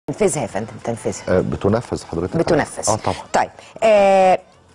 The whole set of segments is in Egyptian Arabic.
تنفذها يا فندم تنفذها آه، بتنفذ حضرتك بتنفذ اه طبعا طيب آه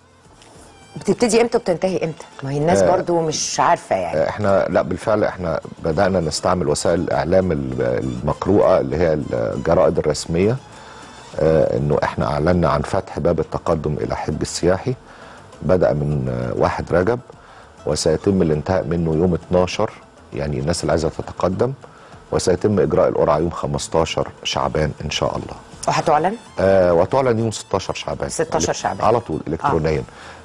بتبتدي امتى وبتنتهي امتى ما هي الناس آه، برضو مش عارفه يعني آه، احنا لا بالفعل احنا بدانا نستعمل وسائل الاعلام ال- المقروءه اللي هي الجرائد الرسميه آه، انه احنا اعلنا عن فتح باب التقدم الى حج السياحي بدا من آه، 1 رجب وسيتم الانتهاء منه يوم 12 يعني الناس اللي عايزه تتقدم وسيتم اجراء القرعه يوم 15 شعبان ان شاء الله وهتعلن آه وتعلن يوم 16 شعبان 16 شعبان. على طول الكترونيا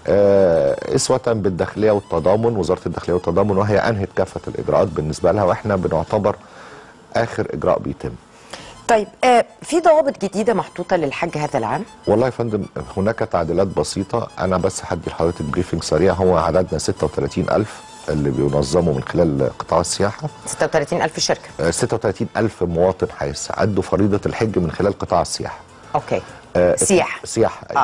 آه اسوه بالداخليه والتضامن وزاره الداخليه والتضامن وهي انهت كافه الاجراءات بالنسبه لها واحنا بنعتبر اخر اجراء بيتم طيب آه في ضوابط جديده محطوطه للحج هذا العام والله يا فندم هناك تعديلات بسيطه انا بس هدي لحضرتك بريفنج سريع هو عددنا 36000 اللي بينظموا من خلال قطاع السياحه 36000 شركه آه 36000 مواطن هيسعدوا فريضه الحج من خلال قطاع السياحه اوكي آه، سياحه سياحة أيوة. آه.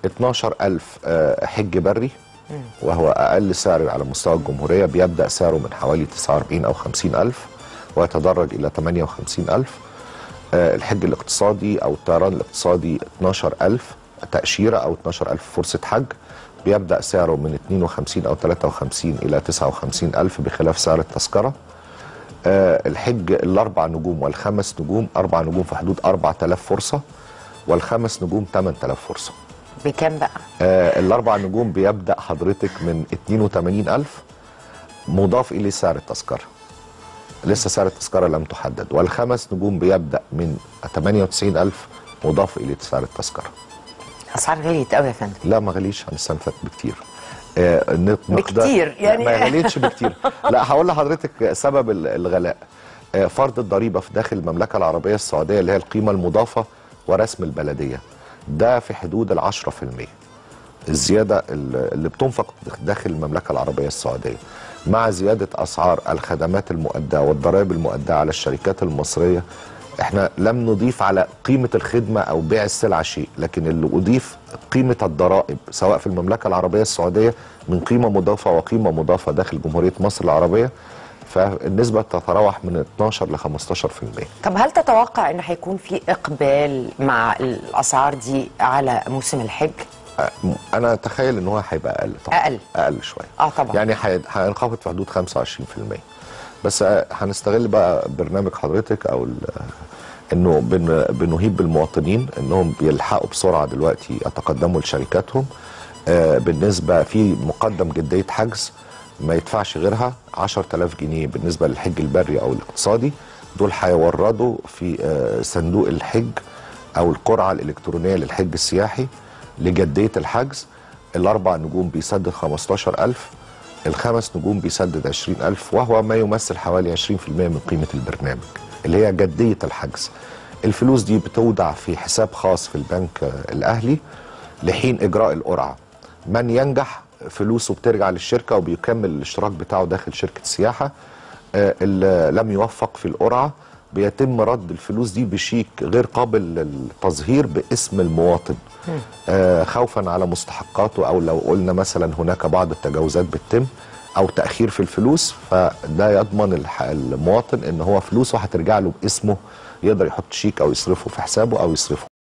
12000 آه، حج بري وهو أقل سعر على مستوى الجمهورية بيبدأ سعره من حوالي 49 أو 50000 ويتدرج إلى 58000 آه، الحج الاقتصادي أو الطيران الاقتصادي 12000 تأشيرة أو 12000 فرصة حج بيبدأ سعره من 52 أو 53 إلى 59000 بخلاف سعر التذكرة آه، الحج الاربع نجوم والخمس نجوم اربع نجوم في حدود 4000 فرصه والخمس نجوم 8000 فرصه بكام بقى آه الاربع نجوم بيبدا حضرتك من 82000 مضاف اليه سعر التذكره لسه سعر التذكره لم تحدد والخمس نجوم بيبدا من 98000 مضاف اليه سعر التذكره اسعار غليت قوي يا فندم لا ما غليش عن السنه اللي فاتت بكتير آه النت- مقدار- بكتير، لا، يعني- ما غليتش بكتير لا هقول لحضرتك سبب ال- الغلاء آه فرض الضريبه في داخل المملكه العربيه السعوديه اللي هي القيمه المضافه ورسم البلديه ده في حدود ال 10% الزياده ال- اللي بتنفق داخل المملكه العربيه السعوديه مع زياده اسعار الخدمات المؤداه والضرائب المؤداه على الشركات المصريه احنا لم نضيف على قيمه الخدمه او بيع السلعه شيء لكن اللي اضيف قيمه الضرائب سواء في المملكه العربيه السعوديه من قيمه مضافه وقيمه مضافه داخل جمهوريه مصر العربيه فالنسبه تتراوح من 12 ل 15% طب هل تتوقع ان هيكون في اقبال مع الاسعار دي على موسم الحج انا اتخيل ان هو هيبقى اقل طبعا أقل. اقل شويه اه طبعا يعني هي- هينخفض في حدود 25% بس آه، هنستغل بقى برنامج حضرتك او ال- انه بن بنهيب بالمواطنين انهم بيلحقوا بسرعه دلوقتي يتقدموا لشركاتهم آه، بالنسبه في مقدم جديه حجز ما يدفعش غيرها 10000 جنيه بالنسبه للحج البري او الاقتصادي دول هيوردوا في آه، صندوق الحج او القرعه الالكترونيه للحج السياحي لجديه الحجز الاربع نجوم بيسدد 15000 الخمس نجوم بيسدد 20000 وهو ما يمثل حوالي 20% من قيمه البرنامج اللي هي جديه الحجز الفلوس دي بتودع في حساب خاص في البنك آه، الاهلي لحين اجراء القرعه من ينجح فلوسه بترجع للشركه وبيكمل الاشتراك بتاعه داخل شركه السياحه آه، اللي لم يوفق في القرعه بيتم رد الفلوس دي بشيك غير قابل للتظهير باسم المواطن آه، خوفا على مستحقاته او لو قلنا مثلا هناك بعض التجاوزات بتتم او تاخير في الفلوس فده يضمن الح- المواطن ان هو فلوسه هترجع له باسمه يقدر يحط شيك او يصرفه في حسابه او يصرفه